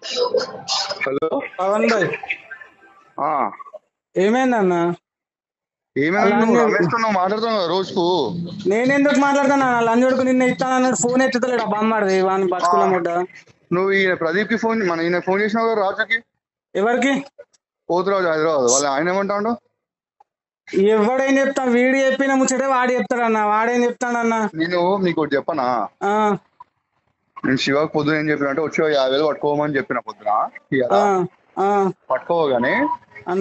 Hello Pawan భాయ్ ఆ, ఏమైందన్న ఏమైనా అలా నువ్వు అని- రమేష్ తో నువ్వు మాట్లాడుతున్నావు కదా రోజుకు నేను ఎందుకు మాట్లాడతాను లంజోడుకు నిన్న ఇస్తానన్నాడు ఫోన్ ఎత్తుతలేడు ఆ బొమ్మడిది వాని బతుకుల ముడ్డ నువ్వు ఈయన ప్రదీప్ కి ఫోన్ మన ఈయన ఫోన్ చేసినావు కదా రాజుకి ఎవరికి పోతురాజు హైదరాబాద్ వాళ్ళ ఆయన ఏమంటాడు ఎవడేం చెప్తా వీడు చెప్పిన ముచ్చటే వాడు చెప్తాడన్న వాడేం చెప్తాడన్న నేను నీకు ఒకటి చెప్పనా ఆ, నేను శివకు పొద్దున ఏం చెప్పిన అంటే వచ్చి ఓ యాభై వేలు పట్టుకోమని చెప్పిన పొద్దున ఇయ్యాల. ఆ, ఆ, పట్టుకోగానే అన్న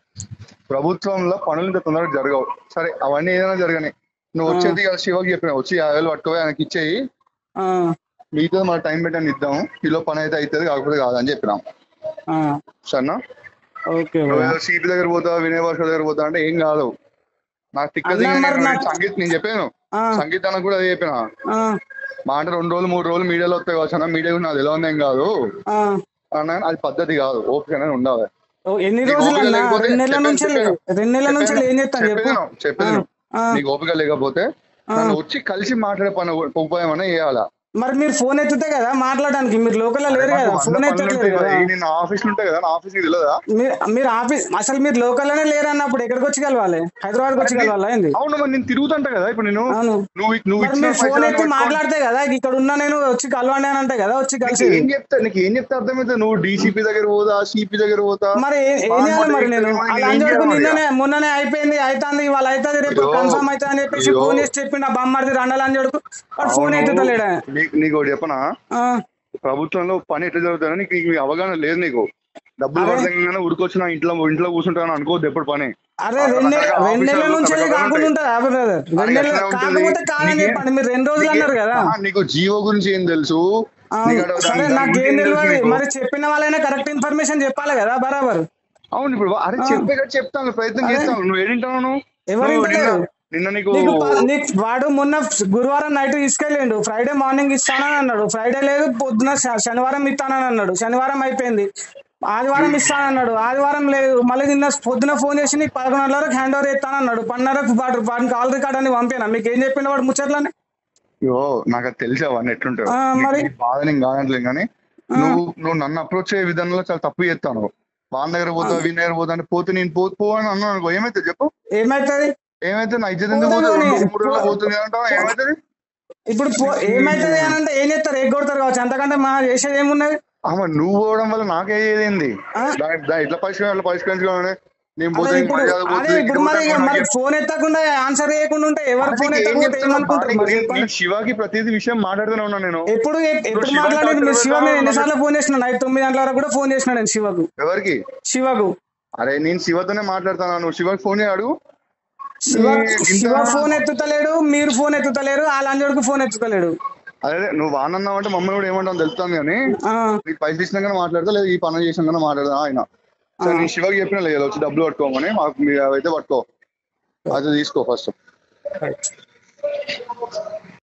ప్రభుత్వంలో పనులు ఇంత తొందరగా జరగవు సరే అవన్నీ ఏదైనా జరగని నువ్వు వచ్చేది ఇవాళ శివకి చెప్పిన వచ్చి యాభై వేలు పట్టుకో ఆయనకి ఇచ్చేయి ఆ, మిగతా మన టైం పెట్టని ఇద్దాం కిలో పని అయితే అవుతుంది కాకపోతే కాదని చెప్పినాం ఆ, సరేనా ఓకే నువ్వు బ్రో. ఏదో సీపీ దగ్గర పోతా వినయ్ భాష దగ్గర పోతా అంటే ఏం కాదు నాకు తిక్క అన్నా దిగి మరి నేను నాకు- సంగీత్ నేను చెప్పాను ఆ, సంగీత్ అన్న కూడా అదే చెప్పిన ఆ, మా అంటే రెండు రోజులు మూడు రోజులు మీడియాలో వస్తాయి కావచ్చు అన్న మీడియా కూడా నాకు తెలియదు ఏం కాదు ఆ. అన్న అది పద్ధతి కాదు ఓపిక అనేది ఉండాలి ఓ, ఎన్ని నీకు రోజులు ఓపిక అన్న లేకపోతే రెండు నెలల చెప్పాను, నుంచి చెప్పాను. రెండు నెలల నుంచి ఏం చేస్తాను చెప్పు చెప్పేది చెప్పేది ఆ, ఆ. నీకు ఓపిక లేకపోతే నన్ను వచ్చి కలిసి మాట్లాడే పని ఉపాయం అనే చేయాలా మరి మీరు ఫోన్ ఎత్తుతే కదా మాట్లాడడానికి మీరు లోకల్లో లేరు కదా ఫోన్ ఎత్తట్లేదు కదా నేను ఆఫీస్ ఉంటాయి కదా నా ఆఫీస్ తెలియదా మీరు మీరు ఆఫీస్ అసలు మీరు లోకల్లోనే లేరు అన్నప్పుడు ఎక్కడికి వచ్చి కలవాలి హైదరాబాద్ వచ్చి కలవాలా ఏంది అవును మరి నేను తిరుగుతుంటా కదా ఇప్పుడు నేను అవును నువ్వు నువ్వు మరి ఇచ్చిన మీరు ఫోన్ పైసలు ఎత్తి పట్టుకొని- మాట్లాడితే కదా ఇక్కడ ఉన్నా నేను వచ్చి కలవండి అని అంటే కదా వచ్చి నీకు కలిసి ఏం చెప్తా నీకు ఏం చెప్తా అర్థమైతే నువ్వు డీసీపీ దగ్గర పోదా సిపి దగ్గర పోతా మరి ఏ- ఏం చేయాలి మరి నేను నేను అలా ఏం అందరికి చేయాలి నిన్ననే మొన్ననే అయిపోయింది అవుతుంది ఇవాళ అవుతుంది రేపు అయ్యో. కన్ఫర్మ్ అవుతుంది అని చెప్పేసి అయ్యో. ఫోన్ చేసి చెప్పిండు ఆ బొమ్మడిది రండాలి అని చెడుకు వాడు ఫోన్ అవును. ఎత్తుతలేడా నీకు నీకు ఒకటి చెప్పనా ఆ, ప్రభుత్వంలో పని ఎట్లా జరుగుతుందని నీకు నీకు అవగాహన లేదు నీకు డబ్బులు అరే. పడతాగానే ఉరికొచ్చి నా ఇంట్లో ఇంట్లో కూర్చుంటాను అనుకోవద్దు ఎప్పుడు పని అరే రెండు నెల- రెండు నెలల నుంచి అది కాకుండా ఉంటుందా బ్రదర్ రెండు అది నెలలు ఎట్లా ఉంటుంది? కాకపోతే కాదని నీకే- చెప్పండి మీరు రెండు రోజులు అన్నారు కదా ఆహా, నీకు జీవో గురించి ఏం తెలుసు అవును. నీకు అక్కడ సరే దాని- దాని నాకు గురించి ఏం ఏం తెలుసు తెలియదు నీకు? మరి చెప్పిన వాళ్ళైనా కరెక్ట్ ఇన్ఫర్మేషన్ చెప్పాలి కదా బరాబర్ అవును ఇప్పుడు అరే చెప్పే కదా చెప్తాను ప్రయత్నం అరే. చేస్తాను నువ్వు ఏడింటావు నువ్వు ఎవరు నువ్వు ఇంటలేరు? నిన్న- నిన్న నీకు నీకు ప- నీకు వాడు మొన్న గురువారం నైట్ తీసుకెళ్ళిండు ఫ్రైడే మార్నింగ్ ఇస్తానని అన్నాడు ఫ్రైడే లేదు పొద్దున శ- శనివారం ఇస్తానని అన్నాడు శనివారం అయిపోయింది ఆదివారం ఇస్తానన్నాడు ఆదివారం లేదు మళ్ళీ నిన్న పొద్దున ఫోన్ చేసి నీకు పదకొండు గంటల వరకు హ్యాండ్ ఓవర్ ఇస్తానన్నాడు పన్నెరకు వాడు వాడిని కాల్ రికార్డ్ అని పంపినా మీకు ఏం చెప్పిండు వాడు ముచ్చట్లని యో నాకు అది తెలిసి అవన్నీ ఎట్లుంటావు ఆ, మరి? నీకు బాధ నేను కానట్లేదు కానీ నువ్వు నువ్వు నన్ను అప్రోచ్ అయ్యే విధానంలో చాలా తప్పు చేస్తాను వాళ్ళ దగ్గర పోతా వీళ్ళ దగ్గర పోతా అంటే పోతే నేను పో పో అని అన్నాను అనుకో ఏమైతే చెప్పు ఏమైతుంది ఏమైతే నా ఇజ్జత్ ఎందుకు పోతా పోతుంది? కానీ. రెండు మూడు రోజులు పోతుంది అంటావా ఏమైతుంది ఇప్పుడు పో- ఏమైతుంది అని అంటే ఏం చేస్తారు ఎగ్గొడతారు కావచ్చు అంతకంటే మా చేసేది ఏమున్నది అమ్మ నువ్వు పోవడం వల్ల నాకే ఏంది ఆ? ఇట్లా పరిష్కరించాలి అట్లా పరిష్కరించుకోవాలి నేను పోతే అదే నీకు ఇప్పుడు మర్యాద అదే పోతుంది, ఇప్పుడు ఇక్కడ మరి పోతే నాకు మరి చెప్పు. ఫోన్ ఎత్తకుండా ఆన్సర్ చేయకుండా ఉంటే ఎవరు అరే ఫోన్ నీకు ఏం ఎత్తకపోతే చెప్తున్నా? ఏమనుకుంటారు మరి నేను- చెప్పండి. నేను శివాకి ప్రతిదీ విషయం మాట్లాడుతూనే ఉన్నా నేను ఎప్పుడు ఎప్పుడు శివ మాట్లాడేది మీరు డాక్టర్ శివ ఎవరు? నేను ఎన్నిసార్లు ఫోన్ చేసిన నైట్ తొమ్మిది గంటల వరకు కూడా ఫోన్ చేసిన నేను శివకు ఎవరికి శివకు అరే నేను శివతోనే మాట్లాడతాను నువ్వు శివకి ఫోన్ చేయి అడుగు శివ ఈ- ఇంత- శివ ఫోన్ ఎత్తుతలేడు మీరు ఫోన్ ఎత్తుతలేరు ఆ లంజోడికి ఫోన్ ఎత్తుతలేడు అదే నువ్వు వానన్నావు అంటే మమ్మల్ని కూడా ఏమంటావు తెలుస్తాను కానీ ఆ, నీకు పైసలు ఇచ్చినాకనే మాట్లాడతా లేదు ఈ పనులు చేసినాకనే మాట్లాడదా ఆయన సరే నేను శివకి చెప్పిన లేదు వచ్చి డబ్బులు పట్టుకోమని మాకు మీరు అవైతే పట్టుకో అది తీసుకో ఫస్ట్